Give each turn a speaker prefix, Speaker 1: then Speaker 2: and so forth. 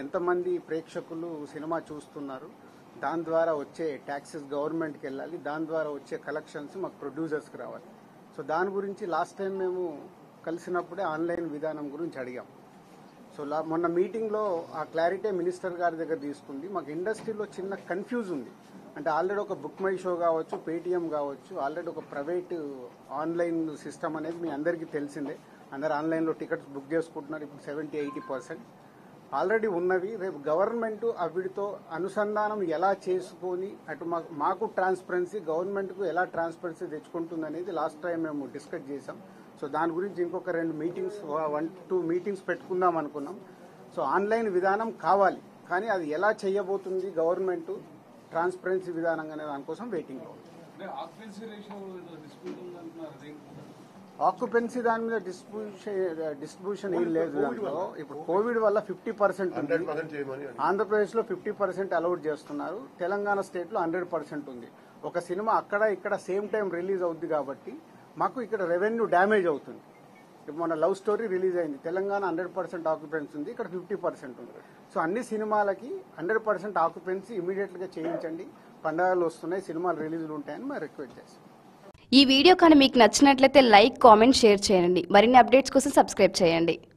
Speaker 1: ఎంతమంది ప్రేక్షకులు సినిమా చూస్తున్నారు దాని ద్వారా వచ్చే ట్యాక్సెస్ గవర్నమెంట్కి వెళ్ళాలి దాని ద్వారా వచ్చే కలెక్షన్స్ మాకు ప్రొడ్యూసర్స్కి రావాలి సో దాని గురించి లాస్ట్ టైం మేము కలిసినప్పుడే ఆన్లైన్ విధానం గురించి అడిగాం సో లా మొన్న మీటింగ్లో ఆ క్లారిటీ మినిస్టర్ గారి దగ్గర తీసుకుంది మాకు ఇండస్ట్రీలో చిన్న కన్ఫ్యూజ్ ఉంది అంటే ఆల్రెడీ ఒక బుక్ మై షో కావచ్చు పేటిఎం కావచ్చు ఆల్రెడీ ఒక ప్రైవేట్ ఆన్లైన్ సిస్టమ్ అనేది మీ అందరికీ తెలిసిందే అందరు ఆన్లైన్లో టికెట్స్ బుక్ చేసుకుంటున్నారు ఇప్పుడు సెవెంటీ ఎయిటీ పర్సెంట్ ఆల్రెడీ ఉన్నవి రేపు గవర్నమెంట్ వీటితో అనుసంధానం ఎలా చేసుకొని అటు మాకు మాకు ట్రాన్స్పరెన్సీ గవర్నమెంట్కు ఎలా ట్రాన్స్పరెన్సీ తెచ్చుకుంటుంది అనేది లాస్ట్ టైం మేము డిస్కస్ చేసాం సో దాని గురించి ఇంకొక రెండు మీటింగ్స్ వన్ టూ మీటింగ్స్ పెట్టుకుందాం అనుకున్నాం సో ఆన్లైన్ విధానం కావాలి కానీ అది ఎలా చేయబోతుంది గవర్నమెంట్ ట్రాన్స్పరెన్సీ విధానంగా అనే దానికోసం వెయిటింగ్లో ఉంది
Speaker 2: అంటే ఆక్యుపెన్సీ రేషియో డిస్ప్యూట్ ఉందంటున్నారు అదేం
Speaker 1: ఆక్యుపెన్సీ దాని మీద డిస్ట్రిబ్యూషన్ డిస్ట్రిబ్యూషన్ ఏం లేదు దాంట్లో ఇప్పుడు కోవిడ్ వల్ల ఫిఫ్టీ పర్సెంట్ ఉంది
Speaker 3: హండ్రెడ్ పర్సెంట్ చేయమని
Speaker 1: ఆంధ్రప్రదేశ్ లో ఫిఫ్టీ పర్సెంట్ అలౌట్ చేస్తున్నారు తెలంగాణ స్టేట్ లో హండ్రెడ్ పర్సెంట్ ఉంది ఒక సినిమా అక్కడ ఇక్కడ సేమ్ టైం రిలీజ్ అవుద్ది కాబట్టి మాకు ఇక్కడ రెవెన్యూ డ్యామేజ్ అవుతుంది ఇప్పుడు మన లవ్ స్టోరీ రిలీజ్ అయింది తెలంగాణ హండ్రెడ్ పర్సెంట్ ఆక్యుపెన్సీ ఉంది ఇక్కడ ఫిఫ్టీ పర్సెంట్ ఉంది సో అన్ని సినిమాలకి హండ్రెడ్ పర్సెంట్ ఆక్యుపెన్సీ ఇమీడియట్ గా చేయించండి పండగలు వస్తున్నాయి సినిమాలు రిలీజ్లు ఉంటాయని మేము రిక్వెస్ట్ చేస్తాం
Speaker 4: ఈ వీడియో కానీ మీకు నచ్చినట్లయితే లైక్ కామెంట్ షేర్ చేయండి మరిన్ని అప్డేట్స్ కోసం సబ్స్క్రైబ్ చేయండి